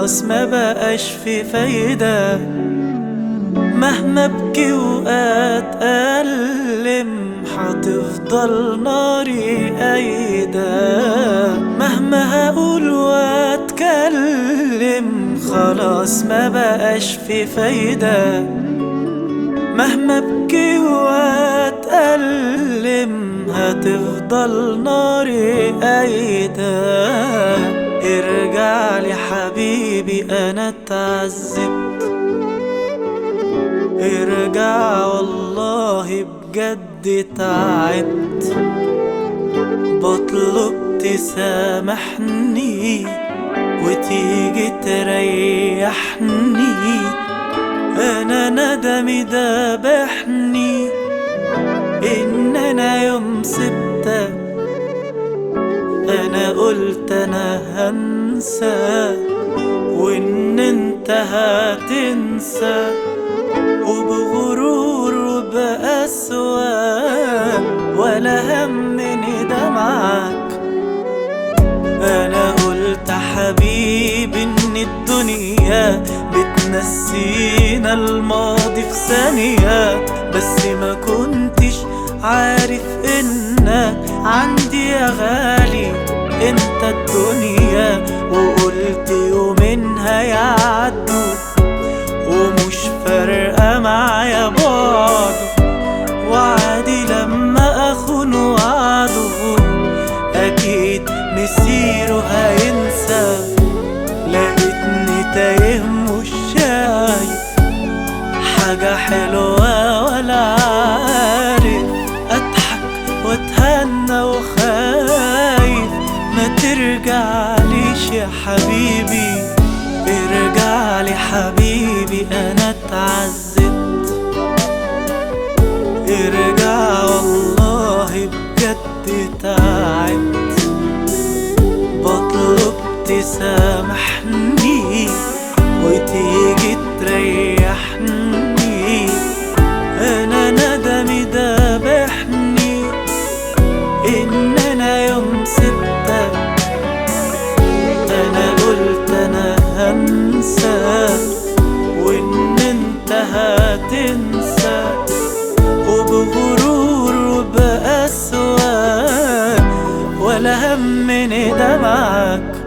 خلاص ما بقاش في فايدة مهما ابكي واتألم هتفضل ناري قايدة مهما هقول واتكلم خلاص ما بقاش في فايدة مهما ابكي واتألم هتفضل ناري قايدة ارجع لي حبيبي انا اتعذبت ارجع والله بجد تعبت بطلب تسامحني وتيجي تريحني انا ندمي دابحني ان انا يوم سبتك انا قلت انا هنسى وان انت هتنسى وبغرور وبأسوأ ولا همني دمعك انا قلت حبيبي ان الدنيا بتنسينا الماضي في ثانية بس ما كنتش عارف انك عندي يا غالي انت الدنيا وقلت يومين هيعدوا ومش فارقة معايا بعده وعادي لما اخون وعده اكيد مسيره هينسى لقيتني تايه مش شايف حاجة حلوة ولا عارف اضحك واتهنى وخايف ما ترجعليش يا حبيبي ارجع لي حبيبي انا اتعذبت ارجع والله بجد تعبت بطلب تسامحني وتيجي تريحني انا ندمي دابحني ان انا يوم سبتك انا قلت انا هنسى وان انت هتنسى وبغرور وبأسوأ ولا همني دمعك